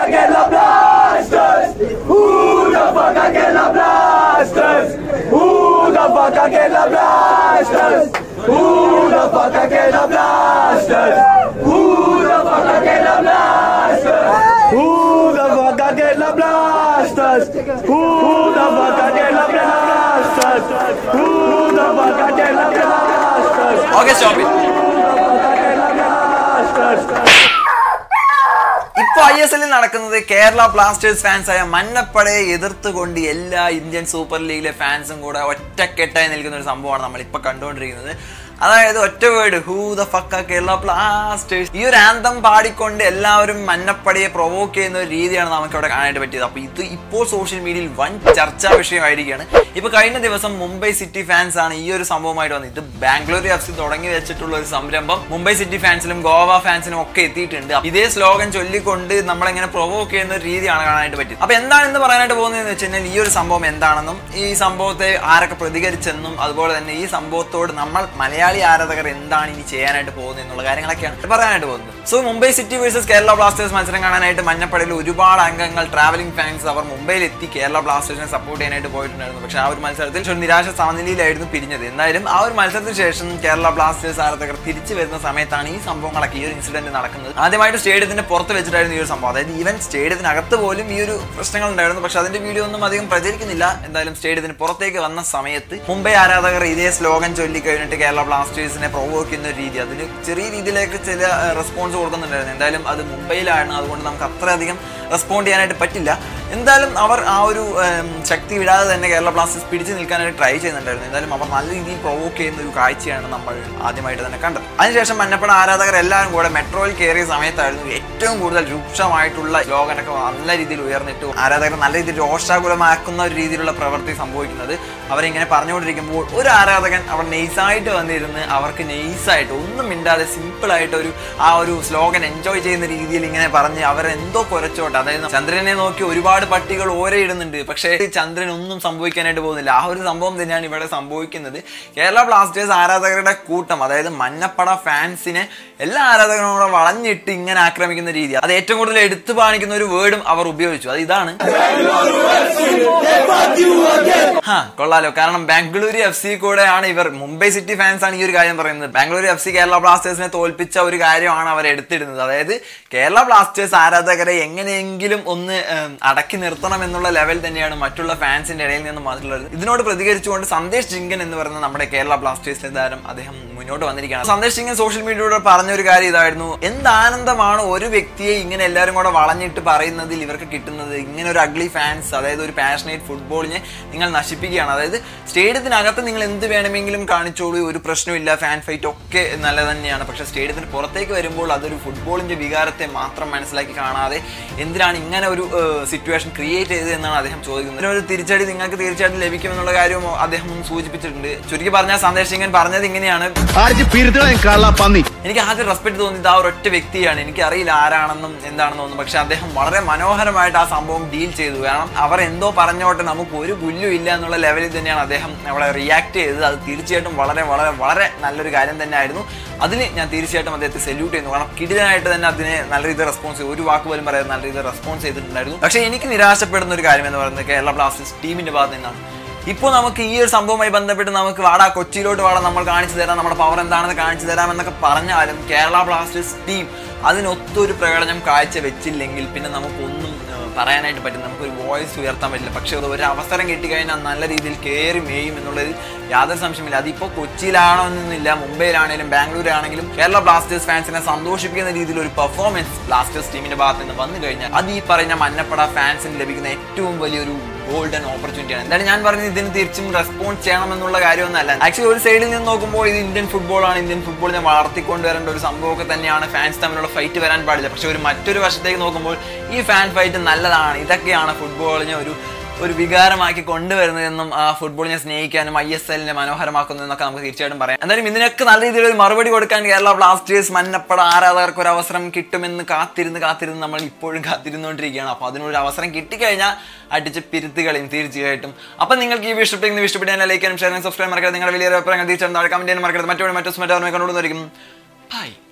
Kerala Blasters? Who the fuck are Kerala Blasters? Who the fuck are Kerala Blasters? Who the fuck are Kerala Blasters? Who the fuck are Kerala Blasters? Who the fuck are Kerala Blasters? Who the fuck are Kerala Blasters? Who the fuck are Kerala Blasters? Okay stop Who the fuck are Kerala Blasters? ഇപ്പൊ I S എല്ലിൽ നടക്കുന്നത് Kerala Blasters fans ആയ മന്നപ്പടയെ എതിർത്തുകൊണ്ട് എല്ലാ Indian super ലീഗിലെ ഫാൻസും കൂടെ ഒറ്റക്കെട്ടായി നിൽക്കുന്ന ഒരു സംഭവമാണ് നമ്മൾ ഇപ്പൊ കണ്ടുകൊണ്ടിരിക്കുന്നത് അതായത് ഒറ്റ word who the fuck Kerala Blasters ഈ ഒരു ആന്തം പാടിക്കൊണ്ട് എല്ലാവരും മന്നപ്പടയെ പ്രൊവോക്ക് ചെയ്യുന്ന ഒരു രീതിയാണ് നമുക്ക് ഇവിടെ കാണാനായിട്ട് പറ്റിയത് അപ്പൊ ഇത് ഇപ്പോൾ സോഷ്യൽ മീഡിയയിൽ വൻ ചർച്ചാ വിഷയമായിരിക്കുകയാണ് ഇപ്പൊ കഴിഞ്ഞ ദിവസം മുംബൈ സിറ്റി ഫാൻസ് ആണ് ഈ ഒരു സംഭവമായിട്ട് വന്നത് ഇത് ബാംഗ്ലൂർ എഫ് സി തുടങ്ങി വെച്ചിട്ടുള്ള ഒരു സംരംഭം മുംബൈ സിറ്റി ഫാൻസിലും ഗോവ ഫാൻസിനും ഒക്കെ എത്തിയിട്ടുണ്ട് ഇതേ സ്ലോഗൻ ചൊല്ലിക്കൊണ്ട് നമ്മളെങ്ങനെ പ്രൊവോക്ക് ചെയ്യുന്ന ഒരു രീതിയാണ് കാണാനായിട്ട് പറ്റിയത് അപ്പൊ എന്താണ് ഇന്ന് പറയാനായിട്ട് പോകുന്നതെന്ന് വെച്ച് കഴിഞ്ഞാൽ ഈ ഒരു സംഭവം എന്താണെന്നും ഈ സംഭവത്തെ ആരൊക്കെ പ്രതികരിച്ചെന്നും അതുപോലെ തന്നെ ഈ സംഭവത്തോട് നമ്മൾ മലയാളി ആരാധകർ എന്താണ് ഇനി ചെയ്യാനായിട്ട് പോകുന്നത് എന്നുള്ള കാര്യങ്ങളൊക്കെയാണ് പറയാനായിട്ട് പോകുന്നത് so Mumbai city versus Kerala Blasters മത്സരം കാണാനായിട്ട് മഞ്ഞപ്പടയിൽ ഒരുപാട് അംഗങ്ങൾ ട്രാവലിംഗ് ഫാൻസ് അവർ മുംബൈയിൽ എത്തി കേരള ബ്ലാസ്റ്റേഴ്സിനെ സപ്പോർട്ട് ചെയ്യാനായിട്ട് പോയിട്ടുണ്ടായിരുന്നു പക്ഷേ ആ ഒരു മത്സരത്തിൽ ഒരു നിരാശ സമനിലയിലായിരുന്നു പിരിഞ്ഞത് എന്തായാലും ആ ഒരു മത്സരത്തിന് ശേഷം കേരള ബ്ലാസ്റ്റേഴ്സ് ആരാധകർ തിരിച്ചു വരുന്ന സമയത്താണ് ഈ സംഭവങ്ങളൊക്കെ ഈ ഒരു ഇൻസിഡന്റ് നടക്കുന്നത് ആദ്യമായിട്ട് സ്റ്റേഡിയത്തിന്റെ പുറത്ത് വെച്ചിട്ടായിരുന്നു ഈ ഒരു സംഭവം അതായത് ഈവൻ സ്റ്റേഡിയത്തിനകത്ത് പോലും ഈ ഒരു പ്രശ്നങ്ങൾ ഉണ്ടായിരുന്നു പക്ഷെ അതിന്റെ വീഡിയോ ഒന്നും അധികം പ്രചരിക്കുന്നില്ല എന്തായാലും സ്റ്റേഡിയത്തിന് പുറത്തേക്ക് വന്ന സമയത്ത് മുംബൈ ആരാധകർ ഇതേ സ്ലോഗൻ ചൊല്ലി കഴിഞ്ഞിട്ട് കേരള ബ്ലാസ്റ്റേഴ്സിനെ പ്രൊവോക്ക് ചെയ്യുന്ന ഒരു രീതി അതിന് ചെറിയ രീതിയിലേക്ക് ചില റെസ്പോൺസ് കൊടുക്കുന്നുണ്ടായിരുന്നു എന്തായാലും അത് മുംബൈയിലാണ് അതുകൊണ്ട് നമുക്ക് അത്രയധികം റെസ്പോണ്ട് ചെയ്യാനായിട്ട് പറ്റില്ല എന്തായാലും അവർ ആ ഒരു ഉം, ശക്തി വിടാതെ തന്നെ കേരള ബ്ലാസ്റ്റേഴ്സ് പിടിച്ചു നിൽക്കാനായിട്ട് ട്രൈ ചെയ്യുന്നുണ്ടായിരുന്നു എന്തായാലും അവർ നല്ല രീതിയിൽ പ്രൊവോക്ക് ചെയ്യുന്ന ഒരു കാഴ്ചയാണ് നമ്മൾ ആദ്യമായിട്ട് തന്നെ കണ്ടത് അതിനുശേഷം മന്നപ്പട ആരാധകർ എല്ലാവരും കൂടെ മെട്രോയിൽ കയറിയ സമയത്തായിരുന്നു ഏറ്റവും കൂടുതൽ രൂക്ഷമായിട്ടുള്ള സ്ലോഗനൊക്കെ നല്ല രീതിയിൽ ഉയർന്നിട്ട് ആരാധകർ നല്ല രീതിയിൽ രോഷാകുലമാക്കുന്ന ഒരു രീതിയിലുള്ള പ്രവൃത്തി സംഭവിക്കുന്നത് അവരിങ്ങനെ പറഞ്ഞുകൊണ്ടിരിക്കുമ്പോൾ ഒരു ആരാധകൻ അവർ നെയ്സായിട്ട് വന്നിരുന്ന് അവർക്ക് നെയ്സായിട്ട് ഒന്നും മിണ്ടാതെ സിമ്പിൾ ആയിട്ട് ഒരു ആ ഒരു സ്ലോഗൻ എൻജോയ് ചെയ്യുന്ന രീതിയിൽ ഇങ്ങനെ പറഞ്ഞ് അവരെന്തോ കുരച്ചോട്ടെ അതായത് ചന്ദ്രനെ നോക്കി ഒരുപാട് പട്ടികൾ ഓരയിടുന്നുണ്ട് പക്ഷേ ചന്ദ്രൻ ഒന്നും സംഭവിക്കാനായിട്ട് പോകുന്നില്ല ആ ഒരു സംഭവം തന്നെയാണ് ഇവിടെ സംഭവിക്കുന്നത് കേരള ബ്ലാസ്റ്റേഴ്സ് ആരാധകരുടെ കൂട്ടം അതായത് മഞ്ഞപ്പട ഫാൻസിനെ എല്ലാ ആരാധകരും കൂടെ വളഞ്ഞിട്ട് ഇങ്ങനെ ആക്രമിക്കുന്ന രീതി അത് ഏറ്റവും കൂടുതൽ എടുത്തു കാണിക്കുന്ന ഒരു വേർഡും അവർ ഉപയോഗിച്ചു അത് ഇതാണ് ഹാ കൊള്ളാലോ കാരണം ബാംഗ്ലൂരു എഫ് സി കൂടെയാണ് ഇവർ മുംബൈ സിറ്റി ഫാൻസ് ആണ് ഈ ഒരു കാര്യം പറയുന്നത് ബാംഗ്ലൂരു എഫ് സി കേരള ബ്ലാസ്റ്റേഴ്സിനെ തോൽപ്പിച്ച ഒരു കാര്യമാണ് അവർ എടുത്തിടുന്നത് അതായത് കേരള ബ്ലാസ്റ്റേഴ്സ് ആരാധകരെ എങ്ങനെയെങ്കിലും ഒന്ന് ഉം, അടക്കി നിർത്തണം എന്നുള്ള ലെവൽ തന്നെയാണ് മറ്റുള്ള ഫാൻസിന്റെ ഇടയിൽ നിന്ന് വന്നിട്ടുള്ളത് ഇതിനോട് പ്രതികരിച്ചുകൊണ്ട് സന്ദേശ് ജിങ്കൻ എന്ന് പറയുന്ന നമ്മുടെ കേരള ബ്ലാസ്റ്റേഴ്സ് താരം അദ്ദേഹം മുന്നോട്ട് വന്നിരിക്കുകയാണ് സന്ദേശ് ജിങ്കൻ സോഷ്യൽ മീഡിയയിലൂടെ പറഞ്ഞ ഒരു കാര്യം ഇതായിരുന്നു എന്ത് ആനന്ദമാണ് ഒരു വ്യക്തിയെ ഇങ്ങനെ എല്ലാവരും കൂടെ വളഞ്ഞിട്ട് പറയുന്നതിൽ ഇവർക്ക് കിട്ടുന്നത് ഇങ്ങനെ ഒരു അഗ്ലി ഫാൻസ് അതായത് ഒരു പാഷനേറ്റ് ഫുട്ബോളിനെ നിങ്ങൾ നശിപ്പിക്കുകയാണ് അതായത് സ്റ്റേഡിയത്തിനകത്ത് നിങ്ങൾ എന്ത് വേണമെങ്കിലും കാണിച്ചോളൂ ഒരു പ്രശ്നമില്ല ഫാൻ ഫൈറ്റ് ഒക്കെ നല്ല തന്നെയാണ് പക്ഷെ സ്റ്റേഡിയത്തിന് പുറത്തേക്ക് വരുമ്പോൾ അതൊരു ഫുട്ബോളിന്റെ വികാരത്തെ മാത്രം മനസ്സിലാക്കി കാണാതെ എന്തിനാണ് ഇങ്ങനെ ഒരു സിറ്റുവേഷൻ ക്രിയേറ്റ് ചെയ്തത് എന്നാണ് അദ്ദേഹം ചോദിക്കുന്നത് ഇതിനൊരു തിരിച്ചടി നിങ്ങൾക്ക് തീർച്ചയായിട്ടും ലഭിക്കുമെന്നുള്ള കാര്യവും അദ്ദേഹം സൂചിപ്പിച്ചിട്ടുണ്ട് ചുരുക്കി പറഞ്ഞാൽ സന്ദേശ് സിംഗൻ പറഞ്ഞത് ഇങ്ങനെയാണ് അടിച്ച് പിരുത്തണ കള്ള പന്നി എനിക്ക് ആദ്യം റെസ്പെക്ട് തോന്നിയത് ആ ഒരു ഒറ്റ വ്യക്തിയാണ് എനിക്ക് അറിയില്ല ആരാണെന്നും എന്താണെന്നും ഒന്നും പക്ഷെ അദ്ദേഹം വളരെ മനോഹരമായിട്ട് ആ സംഭവം ഡീൽ ചെയ്തു കാരണം അവർ എന്തോ പറഞ്ഞോട്ടെ നമുക്ക് ഒരു പുല്ലും ഇല്ല എന്നുള്ള ലെവലിൽ തന്നെയാണ് അദ്ദേഹം അവിടെ റിയാക്ട് ചെയ്തത് അത് തീർച്ചയായിട്ടും വളരെ വളരെ വളരെ നല്ലൊരു കാര്യം തന്നെയായിരുന്നു അതിന് ഞാൻ തീർച്ചയായിട്ടും അദ്ദേഹത്തെ സല്യൂട്ട് ചെയ്യുന്നു കാരണം കിടിലനായിട്ട് തന്നെ അതിനെ നല്ല രീതിയിൽ റെസ്പോൺസ് ചെയ്തു ഒരു വാക്ക് പോലും പറയാതെ നല്ല രീതിയിൽ റെസ്പോൺസ് ചെയ്തിട്ടുണ്ടായിരുന്നു പക്ഷേ എനിക്ക് നിരാശപ്പെടുന്ന ഒരു കാര്യം എന്ന് പറയുന്നത് കേരള ബ്ലാസ്റ്റേഴ്സ് ടീമിന്റെ ഭാഗത്ത് നിന്നാണ് ഇപ്പോൾ നമുക്ക് ഈ ഒരു സംഭവവുമായി ബന്ധപ്പെട്ട് നമുക്ക് വാടാ കൊച്ചിയിലോട്ട് വാടാ നമ്മൾ കാണിച്ചു തരാം നമ്മുടെ പവർ എന്താണെന്ന് കാണിച്ചു തരാം എന്നൊക്കെ പറഞ്ഞാലും കേരള ബ്ലാസ്റ്റേഴ്സ് ടീം അതിനൊത്തൊരു പ്രകടനം കാഴ്ച വെച്ചില്ലെങ്കിൽ പിന്നെ നമുക്കൊന്നും ഏഹ്, പറയാനായിട്ട് പറ്റും നമുക്കൊരു വോയിസ് ഉയർത്താൻ പറ്റില്ല പക്ഷേ അത് ഒരു അവസരം കിട്ടിക്കഴിഞ്ഞാൽ നല്ല രീതിയിൽ കയറി മേയും എന്നുള്ളത് യാതൊരു സംശയമില്ല അതിപ്പോൾ കൊച്ചിയിലാണോ എന്നില്ല മുംബൈയിലാണെങ്കിലും ബാംഗ്ലൂരാണെങ്കിലും കേരള ബ്ലാസ്റ്റേഴ്സ് ഫാൻസിനെ സന്തോഷിപ്പിക്കുന്ന രീതിയിൽ ഒരു പെർഫോമൻസ് ബ്ലാസ്റ്റേഴ്സ് ടീമിന്റെ ഭാഗത്ത് നിന്ന് വന്നു കഴിഞ്ഞാൽ അത് ഈ പറയുന്ന മഞ്ഞപ്പട ഫാൻസിന് ലഭിക്കുന്ന ഏറ്റവും വലിയൊരു ഗോൾഡൻ ഓപ്പർച്യൂണിറ്റിയാണ് എന്താണ് ഞാൻ പറഞ്ഞത് ഇതിന് തിരിച്ചും റെസ്പോൺസ് ചെയ്യണം എന്നുള്ള കാര്യമൊന്നുമല്ല ആക്ച്വലി ഒരു സൈഡിൽ നിന്ന് നോക്കുമ്പോൾ ഇത് ഇന്ത്യൻ ഫുട്ബോളാണ് ഇന്ത്യൻ ഫുട്ബോളിനെ വളർത്തിക്കൊണ്ടുവരേണ്ട ഒരു സംഭവമൊക്കെ തന്നെയാണ് ഫാൻസ് തമ്മിലുള്ള ഫൈറ്റ് വരാൻ പാടില്ല പക്ഷെ ഒരു മറ്റൊരു വശത്തേക്ക് നോക്കുമ്പോൾ ഈ ഫാൻ ഫൈറ്റ് നല്ലതാണ് ഇതൊക്കെയാണ് ഫുട്ബോളിനെ ഒരു ഒരു വികാരമാക്കി കൊണ്ടുവരുന്നതെന്നും ആ ഫുട്ബോളിനെ സ്നേഹിക്കാനും ഐ എസ് എല്ലിനെ മനോഹരമാക്കുന്നതെന്നൊക്കെ നമുക്ക് തീർച്ചയായിട്ടും പറയാം എന്തായാലും ഇതിനൊക്കെ നല്ല രീതിയിൽ ഒരു മറുപടി കൊടുക്കാൻ കേരള ബ്ലാസ്റ്റേഴ്സ് മന്നപ്പട ആരാധകർക്ക് ഒരു അവസരം കിട്ടുമെന്ന് കാത്തിരുന്ന് കാത്തിരുന്ന് നമ്മൾ ഇപ്പോഴും കാത്തിരുന്നുകൊണ്ടിരിക്കുകയാണ് അപ്പോൾ അതിനൊരു അവസരം കിട്ടിക്കഴിഞ്ഞാൽ അടിച്ച് പിരുത്തുകളയും തീർച്ചയായിട്ടും അപ്പം നിങ്ങൾക്ക് ഈ വീഡിയോ ഇഷ്ടപ്പെടുന്ന ഇഷ്ടപ്പെട്ടാൽ ലൈക്കാനും ഷെയർ സബ്സ്ക്രൈബ് മറക്കാതെ നിങ്ങളുടെ വലിയ അഭിപ്രായങ്ങൾ തീർച്ചയായിട്ടും കമന്റ് ചെയ്യാൻ മറക്കരുത് മറ്റൊരു മറ്റു മറ്റൊരു കണ്ടുകൊണ്ടിരിക്കും ബൈ